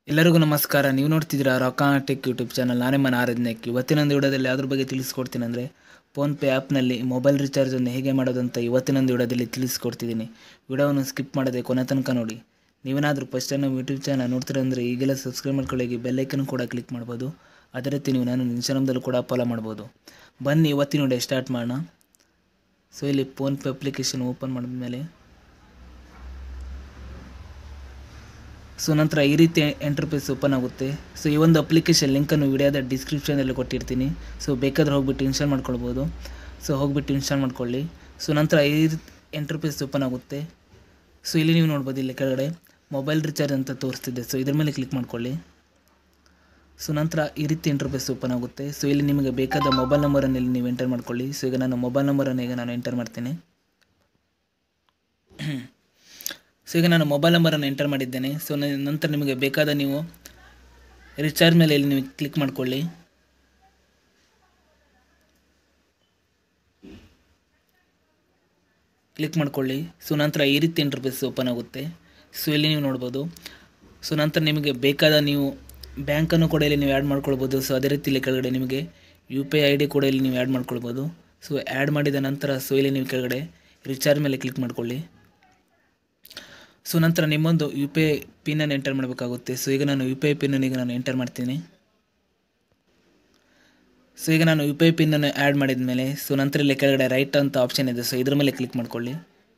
ಎಲ್ಲರಿಗೂ ನಮಸ್ಕಾರ ನೀವು ನೋಡ್ತಿದ್ದೀರಾ ರಾಕಾ ಟೆಕ್ ಯೂಟ್ಯೂಬ್ ಚಾನಲ್ ನಾನೇ ಮನ ಆರಾಧನೆಕ್ ಇವತ್ತಿನೊಂದು ವಿಡಿಯೋದಲ್ಲಿ ಯಾವ್ದ್ರ ಬಗ್ಗೆ ತಿಳಿಸ್ಕೊಡ್ತೀನಿ ಅಂದರೆ ಫೋನ್ಪೇ ಆ್ಯಪ್ನಲ್ಲಿ ಮೊಬೈಲ್ ರಿಚಾರ್ಜನ್ನು ಹೇಗೆ ಮಾಡೋದಂತ ಇವತ್ತಿನೊಂದು ವಿಡಿಯೋದಲ್ಲಿ ತಿಳಿಸ್ಕೊಡ್ತಿದ್ದೀನಿ ವಿಡಿಯೋವನ್ನು ಸ್ಕಿಪ್ ಮಾಡದೆ ಕೊನೆ ತನಕ ನೋಡಿ ನೀವೇನಾದರೂ ಫಸ್ಟ್ ಟೈಮ್ ನಮ್ಮ ಯೂಟ್ಯೂಬ್ ಚಾನಲ್ ನೋಡ್ತೀರಂದರೆ ಈಗೆಲ್ಲ ಸಬ್ಸ್ಕ್ರೈಬ್ ಮಾಡ್ಕೊಳ್ಳಿ ಬೆಲ್ಲೈಕನ್ ಕೂಡ ಕ್ಲಿಕ್ ಮಾಡ್ಬೋದು ಅದೇ ರೀತಿ ನೀವು ನಾನು ಇನ್ಸ್ಟಾಗ್ರಾಮ್ದಲ್ಲೂ ಕೂಡ ಫಾಲೋ ಮಾಡ್ಬೋದು ಬನ್ನಿ ಇವತ್ತಿನ ವಿಡಿಯೋ ಸ್ಟಾರ್ಟ್ ಮಾಡೋಣ ಸೊ ಇಲ್ಲಿ ಫೋನ್ಪೇ ಅಪ್ಲಿಕೇಶನ್ ಓಪನ್ ಮಾಡಿದ್ಮೇಲೆ ಸೊ ನಂತರ ಈ ರೀತಿ ಎಂಟರ್ಪೇಸ್ ಓಪನ್ ಆಗುತ್ತೆ ಸೊ ಈ ಒಂದು ಅಪ್ಲಿಕೇಶನ್ ಲಿಂಕನ್ನು ವಿಡಿಯೋದ ಡಿಸ್ಕ್ರಿಪ್ಷನಲ್ಲಿ ಕೊಟ್ಟಿರ್ತೀನಿ ಸೊ ಬೇಕಾದ್ರೆ ಹೋಗ್ಬಿಟ್ಟು ಇನ್ಸ್ಟಾಲ್ ಮಾಡ್ಕೊಳ್ಬೋದು ಸೊ ಹೋಗ್ಬಿಟ್ಟು ಇನ್ಸ್ಟಾಲ್ ಮಾಡ್ಕೊಳ್ಳಿ ಸೊ ನಂತರ ಈ ಎಂಟರ್ಪೇಸ್ ಓಪನ್ ಆಗುತ್ತೆ ಸೊ ಇಲ್ಲಿ ನೀವು ನೋಡ್ಬೋದು ಇಲ್ಲಿ ಕೆಳಗಡೆ ಮೊಬೈಲ್ ರಿಚಾರ್ಜ್ ಅಂತ ತೋರಿಸ್ತಿದೆ ಸೊ ಇದ್ರ ಮೇಲೆ ಕ್ಲಿಕ್ ಮಾಡ್ಕೊಳ್ಳಿ ಸೊ ನಂತರ ಈ ರೀತಿ ಇಂಟರ್ಫೇಸ್ ಓಪನ್ ಆಗುತ್ತೆ ಸೊ ಇಲ್ಲಿ ನಿಮಗೆ ಬೇಕಾದ ಮೊಬೈಲ್ ನಂಬರನ್ನು ಇಲ್ಲಿ ನೀವು ಎಂಟರ್ ಮಾಡ್ಕೊಳ್ಳಿ ಸೊ ಈಗ ನಾನು ಮೊಬೈಲ್ ನಂಬರನ್ನು ಈಗ ನಾನು ಎಂಟರ್ ಮಾಡ್ತೀನಿ ಸೊ ಈಗ ನಾನು ಮೊಬೈಲ್ ನಂಬರನ್ನು ಎಂಟರ್ ಮಾಡಿದ್ದೇನೆ ಸೊ ನಂತರ ನಿಮಗೆ ಬೇಕಾದ ನೀವು ರಿಚಾರ್ಜ್ ಮೇಲೆ ಇಲ್ಲಿ ನೀವು ಕ್ಲಿಕ್ ಮಾಡ್ಕೊಳ್ಳಿ ಕ್ಲಿಕ್ ಮಾಡ್ಕೊಳ್ಳಿ ಸೊ ನಂತರ ಈ ರೀತಿ ಇಂಟರ್ಫೇಸ್ ಓಪನ್ ಆಗುತ್ತೆ ಸೊ ಇಲ್ಲಿ ನೀವು ನೋಡ್ಬೋದು ಸೊ ನಂತರ ನಿಮಗೆ ಬೇಕಾದ ನೀವು ಬ್ಯಾಂಕನ್ನು ಕೂಡ ಇಲ್ಲಿ ನೀವು ಆ್ಯಡ್ ಮಾಡ್ಕೊಳ್ಬೋದು ಸೊ ಅದೇ ರೀತಿ ಇಲ್ಲಿ ಕೆಳಗಡೆ ನಿಮಗೆ U P I I D ಕೂಡ ಇಲ್ಲಿ ನೀವು ಆ್ಯಡ್ ಮಾಡ್ಕೊಳ್ಬೋದು ಸೊ ಆ್ಯಡ್ ಮಾಡಿದ ನಂತರ ಸೊ ಇಲ್ಲಿ ನೀವು ಕೆಳಗಡೆ ರಿಚಾರ್ಜ್ ಮೇಲೆ ಕ್ಲಿಕ್ ಮಾಡ್ಕೊಳ್ಳಿ ಸೊ ನಂತರ ನಿಮ್ಮೊಂದು ಯು ಪಿ ಐ ಪಿನ್ನನ್ನು ಎಂಟರ್ ಮಾಡಬೇಕಾಗುತ್ತೆ ಸೊ ಈಗ ನಾನು ಯು ಪಿ ಐ ಪಿನ್ನನ್ನು ಈಗ ನಾನು ಎಂಟರ್ ಮಾಡ್ತೀನಿ ಸೊ ಈಗ ನಾನು ಯು ಪಿ ಐ ಪಿನ್ನನ್ನು ಆ್ಯಡ್ ಮಾಡಿದ ಮೇಲೆ ಸೊ ನಂತರ ಇಲ್ಲಿ ಕೆಳಗಡೆ ರೈಟ್ ಅಂತ ಆಪ್ಷನ್ ಇದೆ ಸೊ ಇದ್ರ ಮೇಲೆ ಕ್ಲಿಕ್ ಮಾಡ್ಕೊಳ್ಳಿ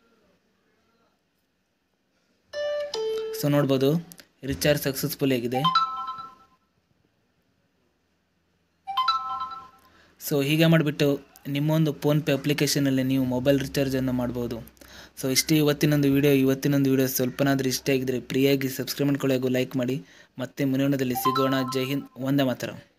ಸೊ ನೋಡ್ಬೋದು ರಿಚಾರ್ಜ್ ಸಕ್ಸಸ್ಫುಲ್ ಆಗಿದೆ ಸೊ ಹೀಗೆ ಮಾಡಿಬಿಟ್ಟು ನಿಮ್ಮೊಂದು ಫೋನ್ಪೇ ಅಪ್ಲಿಕೇಶನಲ್ಲಿ ನೀವು ಮೊಬೈಲ್ ರಿಚಾರ್ಜನ್ನು ಮಾಡ್ಬೋದು ಸೊ ಇಷ್ಟೇ ಇವತ್ತಿನೊಂದು ವಿಡಿಯೋ ಇವತ್ತಿನೊಂದು ವಿಡಿಯೋ ಸ್ವಲ್ಪನಾದರೂ ಇಷ್ಟ ಆಗಿದ್ದರೆ ಫ್ರೀಯಾಗಿ ಸಬ್ಸ್ಕ್ರೈಬ್ ಮಾಡ್ಕೊಳ್ಳೋದು ಲೈಕ್ ಮಾಡಿ ಮತ್ತೆ ಮುಂದಿನದಲ್ಲಿ ಸಿಗೋಣ ಜೈ ಹಿಂದ್ ಒಂದೇ ಮಾತ್ರ